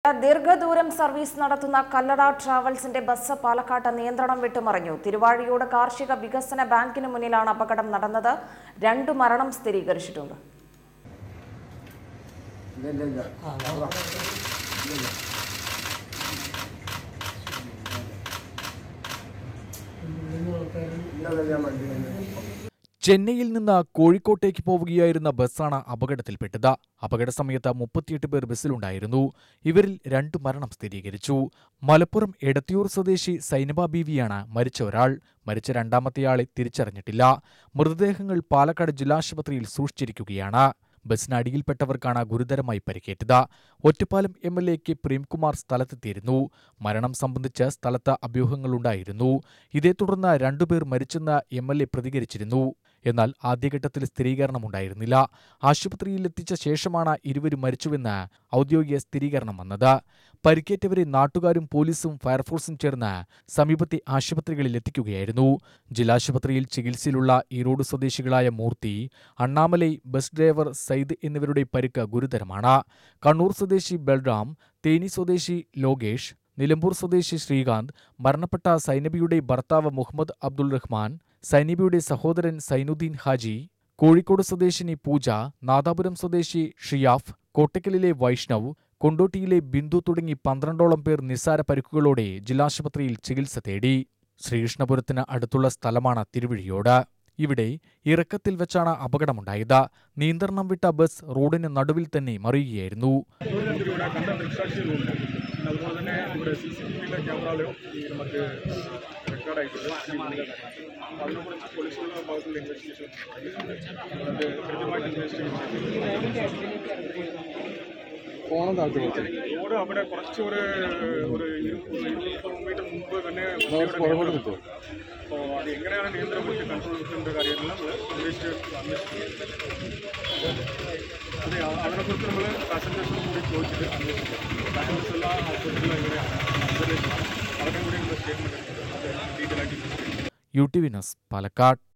ദീർഘദൂരം service നടത്തുന്ന Kallada ട്രാവൽസിന്റെ bus പാലക്കാട്ട് നിയന്ത്രണം വിട്ടുമറിഞ്ഞു തിരുവാഴിയോട് കാർഷിക വികസന ബാങ്കിന് മുന്നിലാണ് അപകടം നടന്നത് രണ്ടു മരണം സ്ഥിരീകരിച്ചിട്ടുണ്ട് ചെന്നൈയിൽ നിന്ന് കോഴിക്കോട്ടേക്ക് പോവുകയായിരുന്ന ബസ്സാണ് അപകടത്തിൽപ്പെട്ടത് അപകട സമയത്ത് മുപ്പത്തിയെട്ട് പേർ ബസ്സിലുണ്ടായിരുന്നു ഇവരിൽ രണ്ടു മരണം സ്ഥിരീകരിച്ചു മലപ്പുറം എടത്തിയൂർ സ്വദേശി സൈനബ ബീവിയാണ് മരിച്ച ഒരാൾ മരിച്ച രണ്ടാമത്തെയാളെ തിരിച്ചറിഞ്ഞിട്ടില്ല മൃതദേഹങ്ങൾ പാലക്കാട് ജില്ലാശുപത്രിയിൽ സൂക്ഷിച്ചിരിക്കുകയാണ് ബസ്സിനടിയിൽപ്പെട്ടവർക്കാണ് ഗുരുതരമായി പരിക്കേറ്റത് Ottapalam M L A K Premkumar സ്ഥലത്തെത്തിയിരുന്നു മരണം സംബന്ധിച്ച് സ്ഥലത്ത് അഭ്യൂഹങ്ങളുണ്ടായിരുന്നു ഇതേ തുടർന്ന് രണ്ടുപേർ മരിച്ചെന്ന് എം എൽ എ പ്രതികരിച്ചിരുന്നു എന്നാൽ ആദ്യഘട്ടത്തിൽ സ്ഥിരീകരണമുണ്ടായിരുന്നില്ല ആശുപത്രിയിലെത്തിച്ച ശേഷമാണ് ഇരുവരും മരിച്ചുവെന്ന് ഔദ്യോഗിക സ്ഥിരീകരണം വന്നത് പരിക്കേറ്റവരെ നാട്ടുകാരും പോലീസും ഫയർഫോഴ്സും ചേർന്ന് സമീപത്തെ ആശുപത്രികളിൽ എത്തിക്കുകയായിരുന്നു ജില്ലാശുപത്രിയിൽ ചികിത്സയിലുള്ള ഈറോഡ് സ്വദേശികളായ മൂർത്തി അണ്ണാമലൈ ബസ് ഡ്രൈവർ സയ്യിദ് എന്നിവരുടെ പരിക്ക് ഗുരുതരമാണ് കണ്ണൂർ സ്വദേശി ബൽറാം തേനി സ്വദേശി ലോകേഷ് നിലമ്പൂർ സ്വദേശി ശ്രീകാന്ത് മരണപ്പെട്ട സൈനബിയുടെ ഭർത്താവ് മുഹമ്മദ് അബ്ദുൾ റഹ്മാൻ സൈനബിയുടെ സഹോദരൻ സൈനുദ്ദീൻ ഹാജി കോഴിക്കോട് സ്വദേശിനി പൂജ നാദാപുരം സ്വദേശി ഷിയാഫ് കോട്ടക്കലിലെ വൈഷ്ണവ് കൊണ്ടോട്ടിയിലെ ബിന്ദു തുടങ്ങി പന്ത്രണ്ടോളം പേർ നിസ്സാര പരിക്കുകളോടെ ജില്ലാശുപത്രിയിൽ ചികിത്സ തേടി ശ്രീകൃഷ്ണപുരത്തിന് അടുത്തുള്ള സ്ഥലമാണ് തിരുവിഴിയോട് ഇവിടെ ഇറക്കത്തിൽ വെച്ചാണ് അപകടമുണ്ടായത് നിയന്ത്രണം വിട്ട ബസ് റോഡിന് നടുവിൽ തന്നെ മറിയുകയായിരുന്നു നമുക്കിവിടെ കണ്ട ദൃക്സാക്ഷികളുണ്ട് പിന്നെ അതുപോലെ തന്നെ ഇവിടെ സി സി ടി വിയിലെ ക്യാമറയിലും ഈ നമുക്ക് റെക്കോർഡായിട്ടുണ്ട് അപ്പോൾ അതിനെക്കുറിച്ച് പോലീസുകളുടെ ഭാഗത്തുള്ള ഇൻവെസ്റ്റിഗേഷൻ അത് കൃത്യമായിട്ട് ഇൻവെസ്റ്റിഗേഷൻ ഫോണും താഴ്ത്തി കൊടുത്തു റോഡ് അവിടെ കുറച്ച് ഒരു ഒരു ഇരു- ഒരു ഇരുപത് മീറ്റർ മുമ്പ് തന്നെ പുറകോട്ട് കിട്ടുമോ അപ്പോൾ അത് എങ്ങനെയാണ് നിയന്ത്രണം വിട്ട് കൺട്രോൾ കിട്ടുന്ന കാര്യമെല്ലാം നമ്മൾ അന്വേഷിച്ച് അന്വേഷിക്കും അതെ അ- അതിനെക്കുറിച്ച് നമ്മൾ പാസഞ്ചേഴ്സിനും കൂടി ചോദിച്ചിട്ട് അന്വേഷിക്കും പാസഞ്ചേഴ്സ് എല്ലാം ഹോസ്പിറ്റലിൽ എങ്ങനെയാണ് ഒബ്സർവേഷൻ അതൊക്കെ കൂടി നമ്മൾ സ്റ്റേറ്റ്മെൻറ്റ് എടുത്തിട്ട് അത് ഡീറ്റെയിൽ ആയിട്ട് ഇൻവെസ്റ്റിഗേറ്റ് ചെയ്യും U T V news Palakkad